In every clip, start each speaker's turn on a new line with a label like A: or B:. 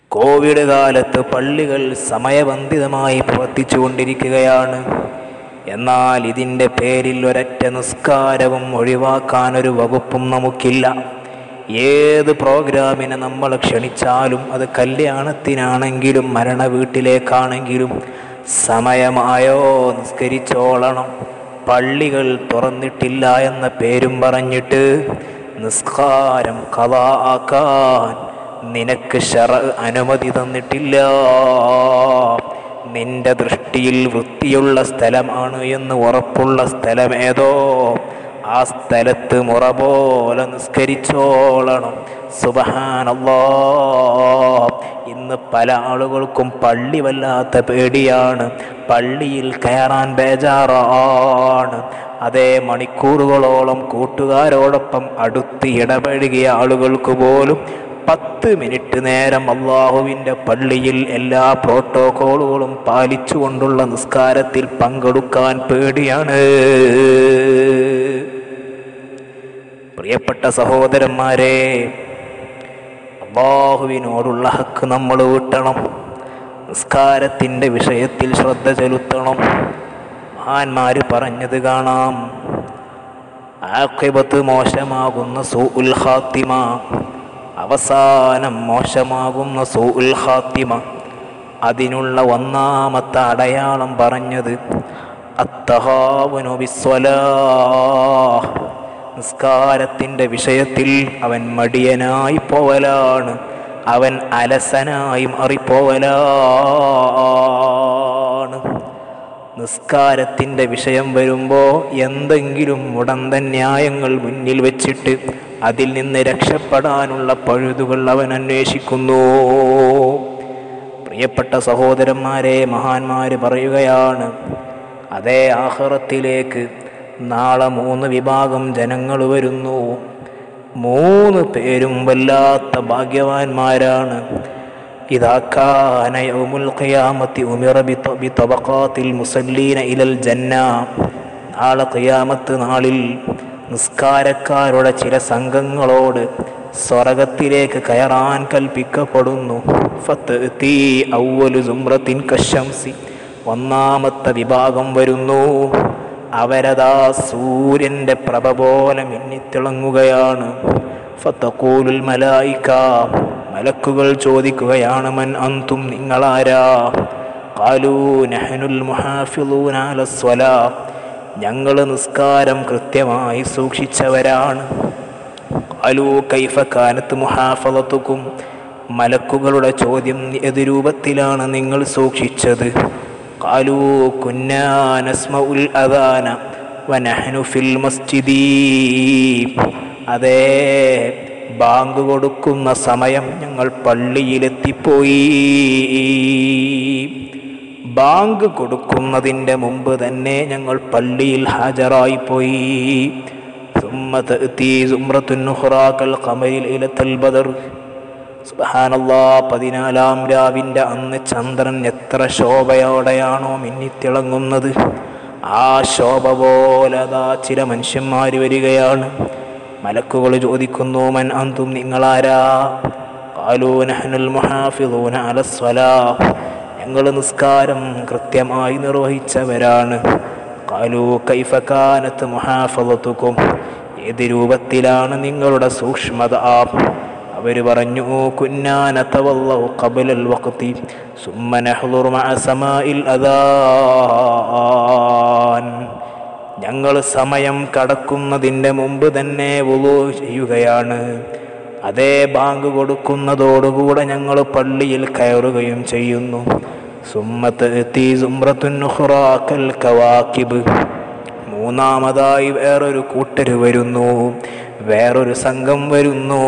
A: Covid കാലത്ത് പള്ളികൾ സമയബന്ധിതമായി പ്രവർത്തിച്ചുകൊണ്ടിരിക്കുകയാണ് എന്നാൽ ഇതിൻ്റെ പേരിൽ ഒരൊറ്റ നിസ്കാരവും ഒഴിവാക്കാനൊരു വകുപ്പും നമുക്കില്ല ഏത് പ്രോഗ്രാമിനെ നമ്മൾ ക്ഷണിച്ചാലും അത് കല്യാണത്തിനാണെങ്കിലും മരണ വീട്ടിലേക്കാണെങ്കിലും സമയമായോ നിസ്കരിച്ചോളണം പള്ളികൾ തുറന്നിട്ടില്ല എന്ന പേരും പറഞ്ഞിട്ട് നിസ്കാരം കഥ ആക്കാൻ നിനക്ക് ഷറ അനുമതി തന്നിട്ടില്ല നിന്റെ ദൃഷ്ടിയിൽ വൃത്തിയുള്ള സ്ഥലമാണ് എന്ന് ഉറപ്പുള്ള സ്ഥലമേതോ ആ സ്ഥലത്ത് മുറ പോലെ നിസ്കരിച്ചോളണം സുബഹാനല്ലാ ഇന്ന് പല ആളുകൾക്കും പള്ളി വല്ലാത്ത പേടിയാണ് പള്ളിയിൽ കയറാൻ ബേജാറാണ് അതേ മണിക്കൂറുകളോളം കൂട്ടുകാരോടൊപ്പം അടുത്ത് ഇടപഴകിയ ആളുകൾക്ക് പോലും പത്ത് മിനിറ്റ് നേരം അള്ളാഹുവിൻ്റെ പള്ളിയിൽ എല്ലാ പ്രോട്ടോക്കോളുകളും പാലിച്ചുകൊണ്ടുള്ള നിസ്കാരത്തിൽ പങ്കെടുക്കാൻ പേടിയാണ് പ്രിയപ്പെട്ട സഹോദരന്മാരെ അള്ളാഹുവിനോടുള്ള ഹക്ക് നമ്മൾ വിട്ടണം നിസ്കാരത്തിൻ്റെ വിഷയത്തിൽ ശ്രദ്ധ ചെലുത്തണം മഹാന്മാർ പറഞ്ഞത് കാണാം ആഖിബത്ത് മോശമാകുന്ന സൂഉൽ ഖാത്തിമ അവസാനം മോശമാകുന്ന സൂഉൽ ഖാത്തിമ അതിനുള്ള ഒന്നാമത്തെ അടയാളം പറഞ്ഞത് അത്തഹാവനു ബിസ്വലാഹ് നിസ്കാരത്തിൻ്റെ വിഷയത്തിൽ അവൻ മടിയനായി പോവലാണ് അവൻ അലസനായി മാറിപ്പോവലാണ് നിസ്കാരത്തിൻ്റെ വിഷയം വരുമ്പോൾ എന്തെങ്കിലും മുടന്ത ന്യായങ്ങൾ മുന്നിൽ വെച്ചിട്ട് അതിൽ നിന്ന് രക്ഷപ്പെടാനുള്ള പഴുതുകൾ അവൻ അന്വേഷിക്കുന്നു പ്രിയപ്പെട്ട സഹോദരന്മാരെ മഹാന്മാർ പറയുകയാണ് അതേ ആഹ്റത്തിലേക്ക് നാളെ മൂന്ന് വിഭാഗം ജനങ്ങൾ വരുന്നു മൂന്ന് പേരും വല്ലാത്ത ഭാഗ്യവാന്മാരാണ് ഇതാക്കാന യൗമുൽ ഖിയാമത്തി ഉമിറ ബിത- ബിതബഖാത്തിൽ മുസല്ലീന ഇലൽ ജന്ന നാളെ ഖിയാമത്ത് നാളിൽ നിസ്കാരക്കാരുടെ ചില സംഘങ്ങളോട് സ്വർഗത്തിലേക്ക് കയറാൻ കൽപ്പിക്കപ്പെടുന്നു ഫത്തീ ഔവലു സുമ്രത്തിൻ കശംസി ഒന്നാമത്തെ വിഭാഗം വരുന്നു അവരതാ സൂര്യൻ്റെ പ്രഭ പോലെ മിന്നിത്തിളങ്ങുകയാണ് ഫത്തക്കൂലുൽ മലായിക്ക മലക്കുകൾ ചോദിക്കുകയാണ് മൻ അന്തും നിങ്ങളാരാ കാലൂ നഹനുൽ മുഹാഫിളൂന അലസ്വലാ ഞങ്ങൾ നിസ്കാരം കൃത്യമായി സൂക്ഷിച്ചവരാണ് കാലൂ കൈഫ കാനത്ത് മുഹാഫലത്തുക്കും മലക്കുകളുടെ ചോദ്യം ഏത് രൂപത്തിലാണ് നിങ്ങൾ സൂക്ഷിച്ചത് കാലൂ കുന്നാനസ്മഉൽ അദാന വനഹ്നു ഫിൽ മസ്ജിദീ അതേ ബാങ്ക് കൊടുക്കുന്ന സമയം ഞങ്ങൾ പള്ളിയിലെത്തിപ്പോയി ബാങ്ക് കൊടുക്കുന്നതിൻ്റെ മുമ്പ് തന്നെ ഞങ്ങൾ പള്ളിയിൽ ഹാജരായിപ്പോയി ثم تأتي زمرة أخرى كالقمر ليلة البدر സുബഹാനല്ലാ പതിനാലാം രാവിൻ്റെ അന്ന് ചന്ദ്രൻ എത്ര ശോഭയോടെയാണോ മിന്നിത്തിളങ്ങുന്നത് ആ ശോഭ പോലെ അതാ ചില മനുഷ്യന്മാർ വരികയാണ് മലക്കുകൾ ചോദിക്കുന്നു മൻ അന്തും നിങ്ങളാരാ കാലൂ നഹ്നുൽ മുഹാഫിദൂന അലസ്വലാ ഞങ്ങൾ നിസ്കാരം കൃത്യമായി നിർവഹിച്ചവരാണ് കാലൂ കൈഫക്കാനത്ത് മുഹാഫലത്തുക്കും ഏത് രൂപത്തിലാണ് നിങ്ങളുടെ സൂക്ഷ്മത അവർ പറഞ്ഞു കുന്നാനത്തവല്ലഹു ഖബലൽ വഖതി സുമ്മ നഹ്ദുർ മഅ സമാഇൽ അദാൻ ഞങ്ങൾ സമയം കടക്കുന്നതിൻ്റെ മുമ്പ് തന്നെ വുളു ചെയ്യുകയാണ് അതേ ബാങ്ക് കൊടുക്കുന്നതോടുകൂടെ ഞങ്ങൾ പള്ളിയിൽ കയറുകയും ചെയ്യുന്നു സുമ്മത്ത് എത്തി സുമ്രത്തുന്നുഹുറാക്കൽ കവാക്കിബ് മൂന്നാമതായി വേറൊരു കൂട്ടര് വരുന്നു വേറൊരു സംഘം വരുന്നു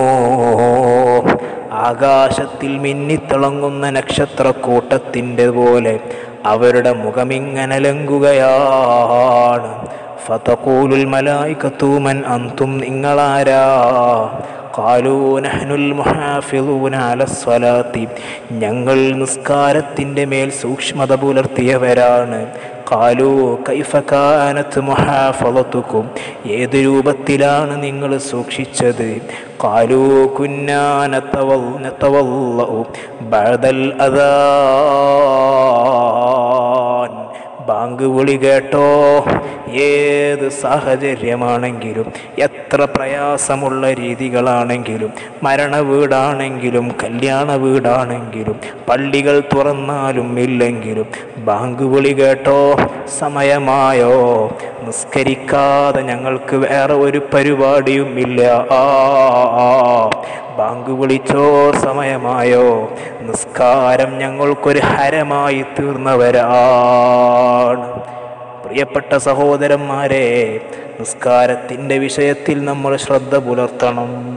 A: ആകാശത്തിൽ മിന്നിത്തിളങ്ങുന്ന നക്ഷത്രക്കൂട്ടത്തിൻ്റെ പോലെ അവരുടെ മുഖമിങ്ങനെ ലങ്കുകയാണ് ഫതഖൂലുൽ മലായികത്തൂമൻ അന്തും നിങ്ങളാരാ കാലൂ നഹ്നുൽ മുഹാഫിളൂന അലസ്വലാത്തി ഞങ്ങൾ നിസ്കാരത്തിൻ്റെ മേൽ സൂക്ഷ്മത പുലർത്തിയവരാണ് കാലു കൈഫക്കാനത്ത് മുഹാഫലത്തുക്കും ഏത് രൂപത്തിലാണ് നിങ്ങൾ സൂക്ഷിച്ചത് കാലു കുന്നാനത്തവല്ലു ബഴതൽ അതാൻ ബാങ്ക് വിളി കേട്ടോ ഏത് സാഹചര്യമാണെങ്കിലും എത്ര പ്രയാസമുള്ള രീതികളാണെങ്കിലും മരണ വീടാണെങ്കിലും കല്യാണ വീടാണെങ്കിലും പള്ളികൾ തുറന്നാലും ഇല്ലെങ്കിലും ബാങ്ക് വിളി കേട്ടോ സമയമായോ നിസ്കരിക്കാതെ ഞങ്ങൾക്ക് വേറെ ഒരു പരിപാടിയും ഇല്ല ആ ആ. ബാങ്ക് വിളിച്ചോ സമയമായോ നിസ്കാരം ഞങ്ങൾക്കൊരു ഹരമായി തീർന്നവരാണ് പ്രിയപ്പെട്ട സഹോദരന്മാരെ നിസ്കാരത്തിൻ്റെ വിഷയത്തിൽ നമ്മൾ ശ്രദ്ധ പുലർത്തണം